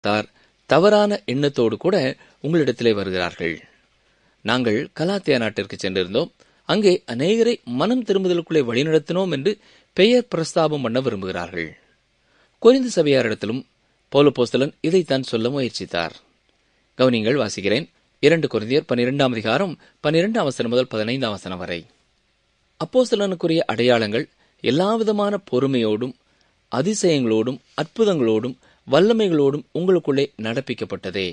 தார் தவறான எண்ணத்தோடு கூட உங்களிடத்திலே வருகிறார்கள் நாங்கள் கலாத்தியா நாட்டிற்கு சென்றிருந்தோம் அங்கே அநேகரை மனம் திரும்புதலுக்குள்ளே வழிநடத்தினோம் என்று பெயர் பிரஸ்தாபம் பண்ண விரும்புகிறார்கள் கொரிந்து சபையாரிடத்திலும் பௌலபோஸ்தலன் இதைத்தான் சொல்ல முயற்சித்தார் கவனிங்கள் வாசிக்கிறேன் இரண்டு கொரிந்தியர் பன்னிரெண்டாம் அதிகாரம் பன்னிரெண்டாம் வசனம் முதல் பதினைந்தாம் வசனம் வரை அப்போஸ்தலனுக்குரிய அடையாளங்கள் எல்லாவிதமான பொறுமையோடும் அதிசயங்களோடும் அற்புதங்களோடும் வல்லமைகளோடும் உங்களுக்குள்ளே நடப்பிக்கப்பட்டதே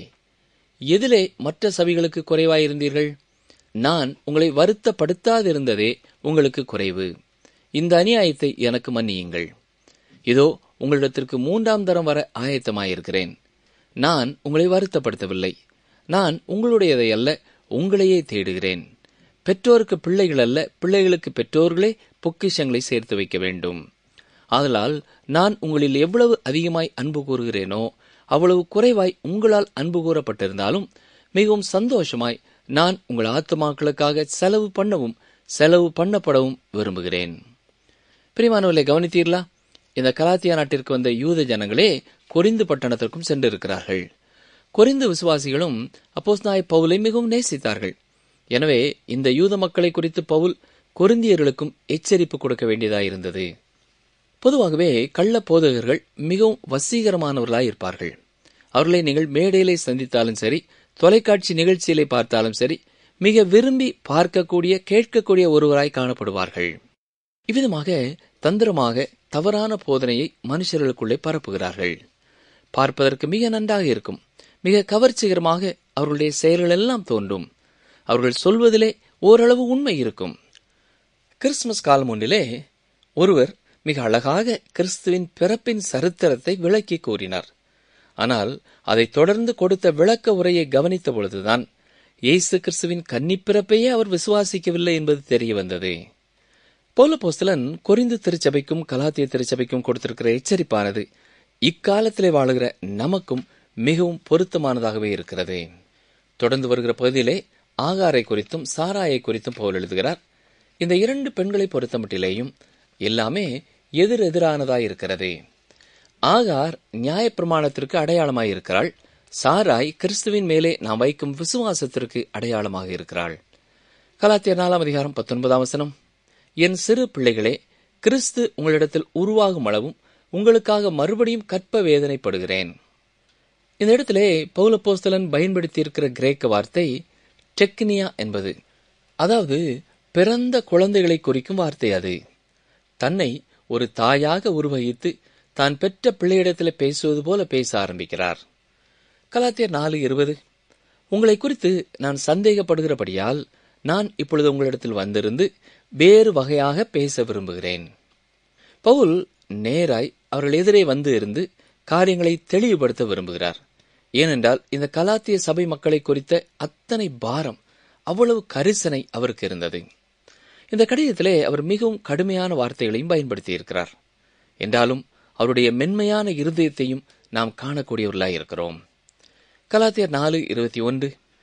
எதிலே மற்ற சபைகளுக்கு குறைவாயிருந்தீர்கள் நான் உங்களை வருத்தப்படுத்தாதிருந்ததே உங்களுக்கு குறைவு இந்த அநியாயத்தை எனக்கு மன்னியுங்கள் இதோ உங்களிடத்திற்கு மூன்றாம் தரம் வர ஆயத்தமாயிருக்கிறேன் நான் உங்களை வருத்தப்படுத்தவில்லை நான் உங்களுடையதை அல்ல உங்களையே தேடுகிறேன் பெற்றோருக்கு பிள்ளைகள் அல்ல பிள்ளைகளுக்கு பெற்றோர்களே பொக்கிஷங்களை சேர்த்து வைக்க வேண்டும் ஆதலால் நான் உங்களில் எவ்வளவு அதிகமாய் அன்பு கூறுகிறேனோ அவ்வளவு குறைவாய் உங்களால் அன்பு கூறப்பட்டிருந்தாலும் மிகவும் சந்தோஷமாய் நான் உங்கள் ஆத்துமாக்களுக்காக செலவு பண்ணவும் செலவு பண்ணப்படவும் விரும்புகிறேன் பிரிமானவர்களை கவனித்தீர்களா இந்த கலாத்தியா நாட்டிற்கு வந்த யூத ஜனங்களே கொரிந்து பட்டணத்திற்கும் சென்றிருக்கிறார்கள் கொரிந்து விசுவாசிகளும் அப்போஸ்நாய் பவுலை மிகவும் நேசித்தார்கள் எனவே இந்த யூத மக்களை குறித்து பவுல் கொரிந்தியர்களுக்கும் எச்சரிப்பு கொடுக்க வேண்டியதாயிருந்தது பொதுவாகவே கள்ள போதகர்கள் மிகவும் வசீகரமானவர்களாய் இருப்பார்கள் அவர்களை நீங்கள் மேடையிலே சந்தித்தாலும் சரி தொலைக்காட்சி நிகழ்ச்சியிலே பார்த்தாலும் சரி மிக விரும்பி பார்க்கக்கூடிய கேட்கக்கூடிய ஒருவராய் காணப்படுவார்கள் இவ்விதமாக தந்திரமாக தவறான போதனையை மனுஷர்களுக்குள்ளே பரப்புகிறார்கள் பார்ப்பதற்கு மிக நன்றாக இருக்கும் மிக கவர்ச்சிகரமாக அவர்களுடைய செயல்கள் எல்லாம் தோன்றும் அவர்கள் சொல்வதிலே ஓரளவு உண்மை இருக்கும் கிறிஸ்துமஸ் காலம் ஒன்றிலே ஒருவர் மிக அழகாக கிறிஸ்துவின் பிறப்பின் சரித்திரத்தை விளக்கி கூறினார் ஆனால் அதை தொடர்ந்து கொடுத்த விளக்க உரையை கவனித்த பொழுதுதான் இயேசு கிறிஸ்துவின் கன்னிப்பிறப்பையே அவர் விசுவாசிக்கவில்லை என்பது தெரிய வந்தது போலபோஸ்தலன் கொரிந்து திருச்சபைக்கும் கலாத்திய திருச்சபைக்கும் கொடுத்திருக்கிற எச்சரிப்பானது இக்காலத்திலே வாழுகிற நமக்கும் மிகவும் பொருத்தமானதாகவே இருக்கிறது தொடர்ந்து வருகிற பகுதியிலே ஆகாரை குறித்தும் சாராயை குறித்தும் போல் எழுதுகிறார் இந்த இரண்டு பெண்களை பொறுத்தமட்டிலேயும் எல்லாமே எதிர் எதிரானதாய் இருக்கிறது ஆகார் நியாயப்பிரமாணத்திற்கு அடையாளமாய் இருக்கிறாள் சாராய் கிறிஸ்துவின் மேலே நாம் வைக்கும் விசுவாசத்திற்கு அடையாளமாக இருக்கிறாள் கலாத்தியர் நாலாம் அதிகாரம் பத்தொன்பதாம் வசனம் என் சிறு பிள்ளைகளே கிறிஸ்து உங்களிடத்தில் உருவாகும் அளவும் உங்களுக்காக மறுபடியும் கற்ப வேதனைப்படுகிறேன் இந்த இடத்திலே பௌலப்போஸ்தலன் பயன்படுத்தியிருக்கிற கிரேக்க வார்த்தை டெக்னியா என்பது அதாவது பிறந்த குழந்தைகளை குறிக்கும் வார்த்தை அது தன்னை ஒரு தாயாக உருவகித்து தான் பெற்ற பிள்ளையிடத்தில் பேசுவது போல பேச ஆரம்பிக்கிறார் கலாத்தியர் நாலு இருபது உங்களை குறித்து நான் சந்தேகப்படுகிறபடியால் நான் இப்பொழுது உங்களிடத்தில் வந்திருந்து வேறு வகையாக பேச விரும்புகிறேன் பவுல் நேராய் அவர்கள் எதிரே வந்து இருந்து காரியங்களை தெளிவுபடுத்த விரும்புகிறார் ஏனென்றால் இந்த கலாத்திய சபை மக்களை குறித்த அத்தனை பாரம் அவ்வளவு கரிசனை அவருக்கு இருந்தது இந்த கடிதத்திலே அவர் மிகவும் கடுமையான வார்த்தைகளையும் பயன்படுத்தி இருக்கிறார் என்றாலும் அவருடைய மென்மையான இருதயத்தையும் நாம் காணக்கூடியவர்களாய் இருக்கிறோம் கலாத்தியர் நாலு இருபத்தி ஒன்று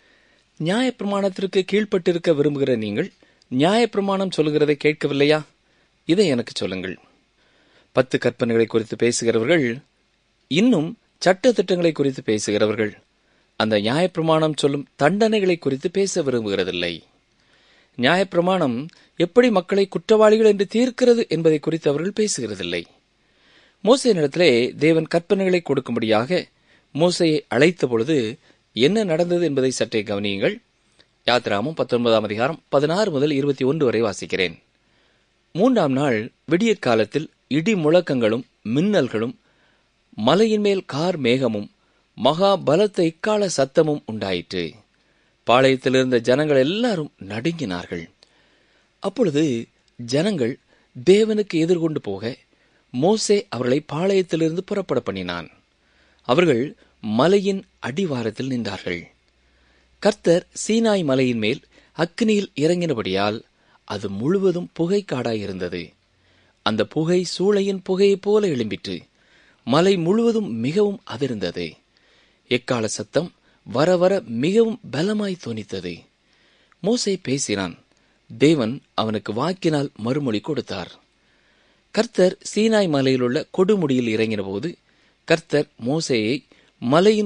நியாயப்பிரமாணத்திற்கு கீழ்ப்பட்டிருக்க விரும்புகிற நீங்கள் நியாயப்பிரமாணம் சொல்கிறதை கேட்கவில்லையா இதை எனக்கு சொல்லுங்கள் பத்து கற்பனைகளை குறித்து பேசுகிறவர்கள் இன்னும் சட்ட திட்டங்களை குறித்து பேசுகிறவர்கள் அந்த நியாயப்பிரமாணம் சொல்லும் தண்டனைகளை குறித்து பேச விரும்புகிறதில்லை நியாயப்பிரமாணம் எப்படி மக்களை குற்றவாளிகள் என்று தீர்க்கிறது என்பதை குறித்து அவர்கள் பேசுகிறதில்லை மோசை இடத்திலே தேவன் கற்பனைகளை கொடுக்கும்படியாக மோசையை அழைத்த பொழுது என்ன நடந்தது என்பதை சற்றே கவனியுங்கள் யாத்ராமும் பத்தொன்பதாம் அதிகாரம் பதினாறு முதல் இருபத்தி ஒன்று வரை வாசிக்கிறேன் மூன்றாம் நாள் விடியற் காலத்தில் இடி முழக்கங்களும் மின்னல்களும் மலையின் மேல் கார் மேகமும் மகா பலத்த இக்கால சத்தமும் உண்டாயிற்று பாளையத்தில் இருந்த ஜனங்கள் எல்லாரும் நடுங்கினார்கள் அப்பொழுது ஜனங்கள் தேவனுக்கு எதிர்கொண்டு போக மோசே அவர்களை பாளையத்திலிருந்து புறப்பட பண்ணினான் அவர்கள் மலையின் அடிவாரத்தில் நின்றார்கள் கர்த்தர் சீனாய் மலையின் மேல் அக்னியில் இறங்கினபடியால் அது முழுவதும் புகை காடாயிருந்தது அந்த புகை சூளையின் புகையைப் போல எழும்பிற்று மலை முழுவதும் மிகவும் அதிர்ந்தது எக்கால சத்தம் வர வர மிகவும் பலமாய் தோனித்தது மோசே பேசினான் தேவன் அவனுக்கு வாக்கினால் மறுமொழி கொடுத்தார் கர்த்தர் சீனாய் மலையிலுள்ள கொடுமுடியில் இறங்கினபோது கர்த்தர் மோசேயை மலையின்